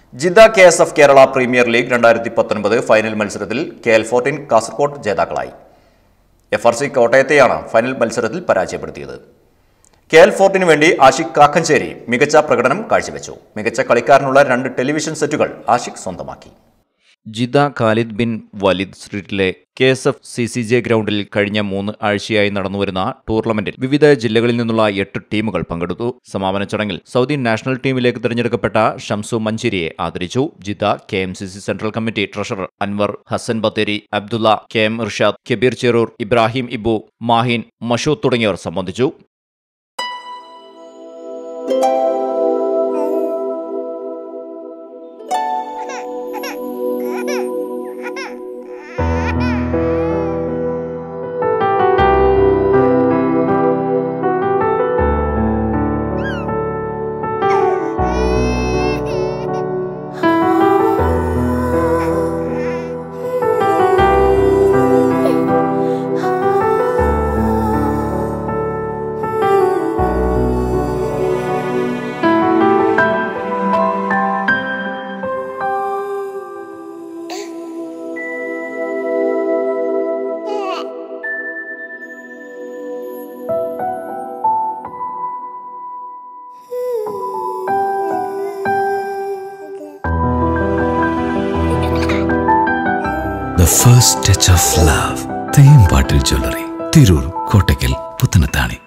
Jeddah K S F Kerala premier league രണ്ടായിരത്തി പത്തൊൻപത് final മത്സരത്തിൽ കെ എൽ ഫോർട്ടീൻ കാസർകോട്ട് ജേതാക്കളായി എഫ് ആർ സി കോട്ടയത്തെയാണ് ഫൈനൽ മത്സരത്തിൽ പരാജയപ്പെടുത്തിയത് കെ എൽ ഫോർട്ടിന് വേണ്ടി ആഷിഖ് കാക്കഞ്ചേരി മികച്ച പ്രകടനം കാഴ്ചവെച്ചു മികച്ച കളിക്കാരനുള്ള രണ്ട് ടെലിവിഷൻ സെറ്റുകൾ ആഷിഖ് സ്വന്തമാക്കി ജിദ ഖാലിദ് ബിൻ വലിദ് സ്ട്രീറ്റിലെ K S F C C J ഗ്രൗണ്ടിൽ കഴിഞ്ഞ മൂന്ന് ആഴ്ചയായി നടന്നുവരുന്ന ടൂർണമെന്റിൽ വിവിധ ജില്ലകളിൽ നിന്നുള്ള എട്ട് ടീമുകൾ പങ്കെടുത്തു സമാപന ചടങ്ങിൽ സൗദി നാഷണൽ ടീമിലേക്ക് തിരഞ്ഞെടുക്കപ്പെട്ട ഷംസു മഞ്ചേരിയെ ആദരിച്ചു Jeddah K M C C central committee treasurer Anwar Hasan Bathery Abdulla K M Irshad Kabeer Cherur Ibrahim Ibu Mahin Mashood തുടങ്ങിയവർ സംബന്ധിച്ചു The first touch of love. Thembattil jewellery Tirur Kottakkal Puthanathani